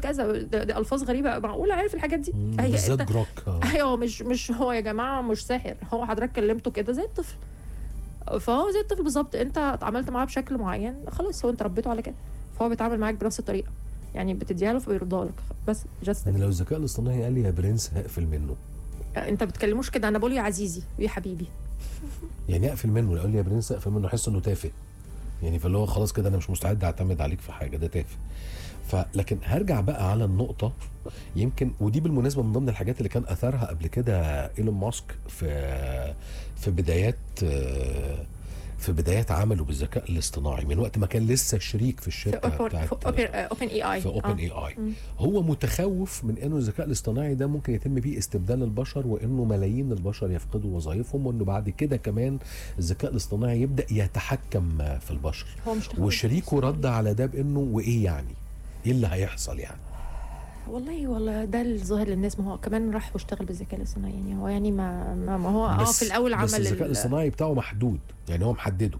بكذا دي, دي الفاظ غريبه معقوله عارف الحاجات دي مم، هي بالذات أنت- جروك آه. ايوه مش مش هو يا جماعه مش ساحر هو حضرتك كلمته كده زي الطفل فهو زي الطفل بالظبط انت اتعاملت معاه بشكل معين خلاص هو انت ربيته على كده فهو بيتعامل معاك بنفس الطريقه يعني بتديها له فبيردها لك بس جاست يعني لو الذكاء الاصطناعي قال لي يا برنس هقفل منه انت بتكلموش كده انا بقول يا عزيزي ويا حبيبي يعني اقفل منه لو قال لي يا برنس اقفل منه احس انه تافه يعني فاللي هو خلاص كده انا مش مستعد اعتمد عليك في حاجه ده تافه فلكن هرجع بقى على النقطه يمكن ودي بالمناسبه من ضمن الحاجات اللي كان اثرها قبل كده ايلون ماسك في في بدايات في بدايات عمله بالذكاء الاصطناعي من وقت ما كان لسه شريك في في الشركه اوبن بتاعت اوبن اي اي في اوبن اي اي هو متخوف من انه الذكاء الاصطناعي ده ممكن يتم بيه استبدال البشر وانه ملايين البشر يفقدوا وظائفهم وانه بعد كده كمان الذكاء الاصطناعي يبدا يتحكم في البشر هو مش تخوف. وشريكه رد على ده بانه وايه يعني ايه اللي هيحصل يعني والله والله ده الظاهر للناس ما هو كمان راح واشتغل بالذكاء الاصطناعي يعني هو يعني ما ما, ما هو اه في الاول عمل بس الذكاء ال- الاصطناعي بتاعه محدود يعني هو محدده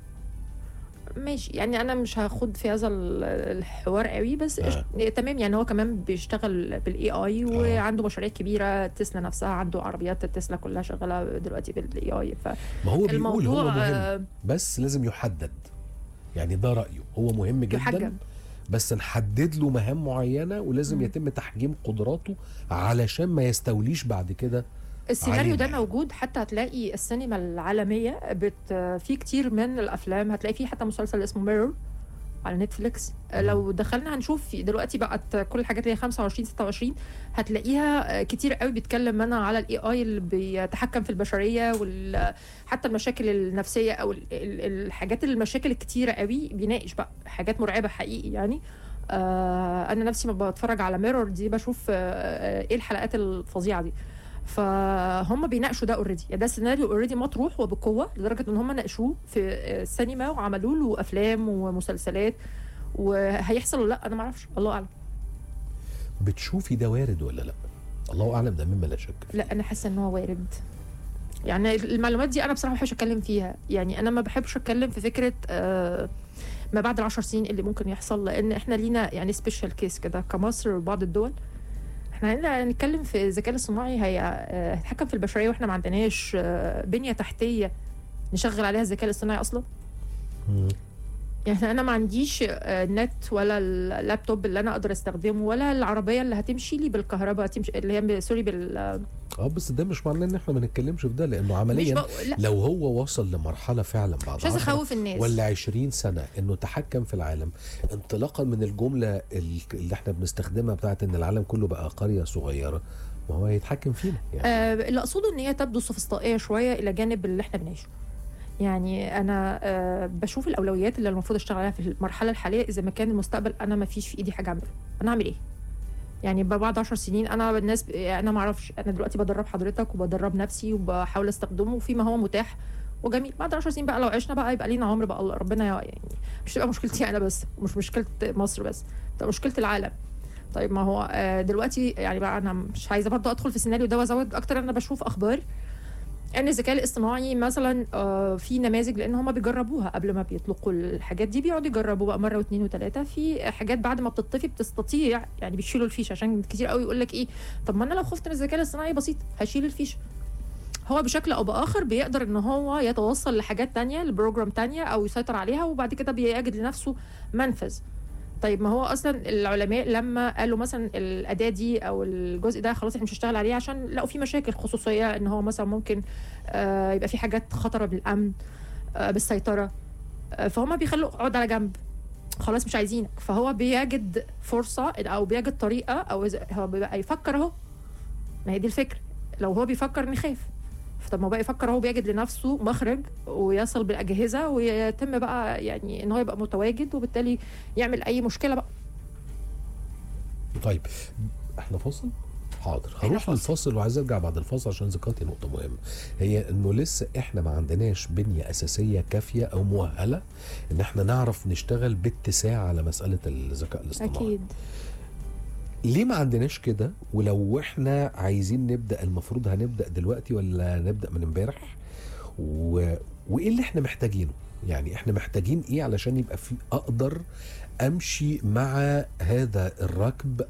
ماشي يعني انا مش هاخد في هذا ال- الحوار قوي بس آه. آه. تمام يعني هو كمان بيشتغل بالاي اي وعنده مشاريع كبيره تسلا نفسها عنده عربيات تسلا كلها شغاله دلوقتي بالاي اي ما هو بيقول هو فالموضوع مهم آه، بس لازم يحدد يعني ده رايه هو مهم جدا يحجم بس نحدد له مهام معينه ولازم مم. يتم تحجيم قدراته علشان ما يستوليش بعد كده السيناريو ده علينا. موجود حتى هتلاقي السينما العالميه بت في كتير من الافلام هتلاقي فيه حتى مسلسل اسمه ميرور على نتفليكس لو دخلنا هنشوف في- دلوقتي بقت كل الحاجات اللي هي 25 26 هتلاقيها كتير قوي بيتكلم منها على الاي اي اللي بيتحكم في البشريه وحتى المشاكل النفسيه او ال- ال- الحاجات المشاكل الكتيره قوي بيناقش بقى حاجات مرعبه حقيقي يعني آه انا نفسي ما بتفرج على ميرور دي بشوف آه ايه الحلقات الفظيعه دي فهم بيناقشوا ده اوريدي يعني ده سيناريو اوريدي مطروح وبقوه لدرجه ان هم ناقشوه في السينما وعملوا له افلام ومسلسلات وهيحصل ولا لا انا ما اعرفش الله اعلم بتشوفي ده وارد ولا لا الله اعلم ده مما لا شك فيه. لا انا حاسه ان هو وارد يعني المعلومات دي انا بصراحه ما بحبش اتكلم فيها يعني انا ما بحبش اتكلم في فكره آه ما بعد العشر سنين اللي ممكن يحصل لان احنا لينا يعني سبيشال كيس كده كمصر وبعض الدول احنا هنا هنتكلم في الذكاء الاصطناعي هي- آه، هيتحكم في البشريه واحنا ما عندناش آه، بنيه تحتيه نشغل عليها الذكاء الاصطناعي اصلا مم. يعني انا ما عنديش آه، نت ولا اللابتوب اللي انا اقدر استخدمه ولا العربيه اللي هتمشي لي بالكهرباء تمشي اللي هي ب- سوري بال اه بس ده مش معناه ان احنا ما نتكلمش في ده لانه مش عمليا بق... لا لو هو وصل لمرحله فعلا بعد مش عايزه 10 اخوف الناس ولا 20 سنه انه تحكم في العالم انطلاقا من الجمله ال- اللي احنا بنستخدمها بتاعت ان العالم كله بقى قريه صغيره ما هو هيتحكم فينا يعني آه اللي اقصده ان هي تبدو سوفسطائيه شويه الى جانب اللي احنا بنعيشه يعني انا آه بشوف الاولويات اللي المفروض اشتغل عليها في المرحله الحاليه اذا ما كان المستقبل انا ما فيش في ايدي حاجه اعملها انا اعمل ايه يعني بعد 10 سنين انا الناس انا ما اعرفش انا دلوقتي بدرب حضرتك وبدرب نفسي وبحاول استخدمه فيما هو متاح وجميل بعد 10 سنين بقى لو عشنا بقى يبقى لينا عمر بقى الله ربنا يعني مش تبقى مشكلتي انا بس ومش مشكله مصر بس تبقى مشكله العالم طيب ما هو آه، دلوقتي يعني بقى انا مش عايزه برضه ادخل في السيناريو ده وازود اكتر انا بشوف اخبار ان الذكاء الاصطناعي مثلا آه، في نماذج لان هم بيجربوها قبل ما بيطلقوا الحاجات دي بيقعدوا يجربوا بقى مره واثنين وثلاثه في حاجات بعد ما بتطفي بتستطيع يعني بيشيلوا الفيشه عشان كتير قوي يقول لك ايه طب ما انا لو خفت من الذكاء الاصطناعي بسيط هشيل الفيشه هو بشكل او باخر بيقدر ان هو يتوصل لحاجات تانية لبروجرام تانية او يسيطر عليها وبعد كده بيجد لنفسه منفذ طيب ما هو اصلا العلماء لما قالوا مثلا الاداه دي او الجزء ده خلاص احنا مش هنشتغل عليه عشان لقوا في مشاكل خصوصيه ان هو مثلا ممكن آه يبقى في حاجات خطره بالامن آه بالسيطره آه فهم بيخلوا اقعد على جنب خلاص مش عايزينك فهو بيجد فرصه او بيجد طريقه او إذا- هو بيبقى يفكر اهو ما هي دي الفكره لو هو بيفكر نخاف طب ما هو بقى يفكر هو بيجد لنفسه مخرج ويصل بالاجهزه ويتم بقى يعني ان هو يبقى متواجد وبالتالي يعمل اي مشكله بقى طيب احنا فاصل حاضر إحنا هروح فاصل. للفاصل وعايز ارجع بعد الفاصل عشان ذكرتي نقطه مهمه هي انه لسه احنا ما عندناش بنيه اساسيه كافيه او مؤهله ان احنا نعرف نشتغل باتساع على مساله الذكاء الاصطناعي اكيد ليه ما عندناش كده ولو احنا عايزين نبدا المفروض هنبدا دلوقتي ولا نبدا من امبارح و... وايه اللي احنا محتاجينه يعني احنا محتاجين ايه علشان يبقى في اقدر امشي مع هذا الركب